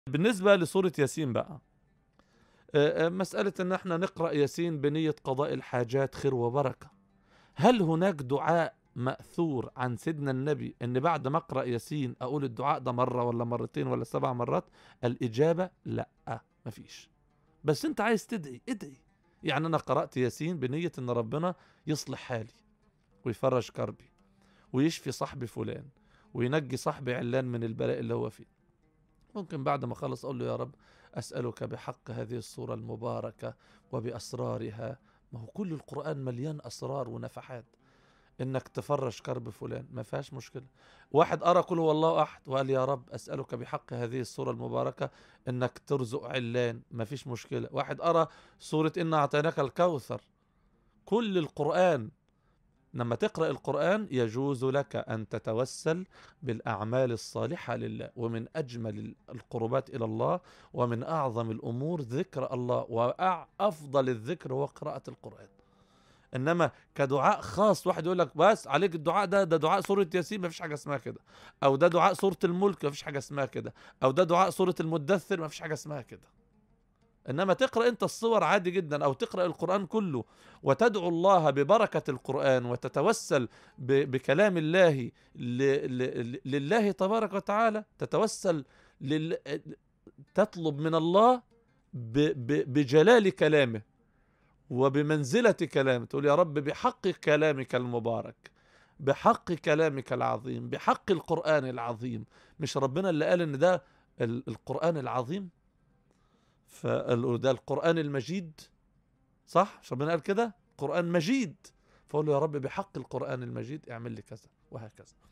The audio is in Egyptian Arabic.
بالنسبة لسورة ياسين بقى آه، آه، مسألة ان احنا نقرأ ياسين بنية قضاء الحاجات خير وبركة هل هناك دعاء مأثور عن سيدنا النبي ان بعد ما اقرأ ياسين اقول الدعاء ده مرة ولا مرتين ولا سبع مرات الاجابة لا مفيش بس انت عايز تدعي ادعي يعني انا قرأت ياسين بنية ان ربنا يصلح حالي ويفرج كربي ويشفي صاحبي فلان وينجي صاحبي علان من البلاء اللي هو فيه ممكن بعد ما خلص اقول له يا رب اسالك بحق هذه الصوره المباركه وباسرارها ما هو كل القران مليان اسرار ونفحات انك تفرج كرب فلان ما فيهاش مشكله واحد ارى كل والله احد وقال يا رب اسالك بحق هذه الصوره المباركه انك ترزق علان ما فيش مشكله واحد ارى سوره انا اعطيناك الكوثر كل القران لما تقرأ القرآن يجوز لك أن تتوسل بالأعمال الصالحة لله ومن أجمل القربات إلى الله ومن أعظم الأمور ذكر الله وأفضل الذكر هو قراءة القرآن انما كدعاء خاص واحد يقول لك بس عليك الدعاء ده ده دعاء سوره ياسين ما فيش حاجه اسمها كده او ده دعاء سوره الملك ما فيش حاجه اسمها كده او ده دعاء سوره المدثر ما فيش حاجه اسمها كده انما تقرا انت الصور عادي جدا او تقرا القران كله وتدعو الله ببركه القران وتتوسل بكلام الله لله تبارك وتعالى تتوسل لل... تطلب من الله بجلال كلامه وبمنزله كلامه تقول يا رب بحق كلامك المبارك بحق كلامك العظيم بحق القران العظيم مش ربنا اللي قال ان ده القران العظيم فده القرآن المجيد صح مش ربنا قال كده قرآن مجيد فقول له يا رب بحق القرآن المجيد اعمل لي كذا وهكذا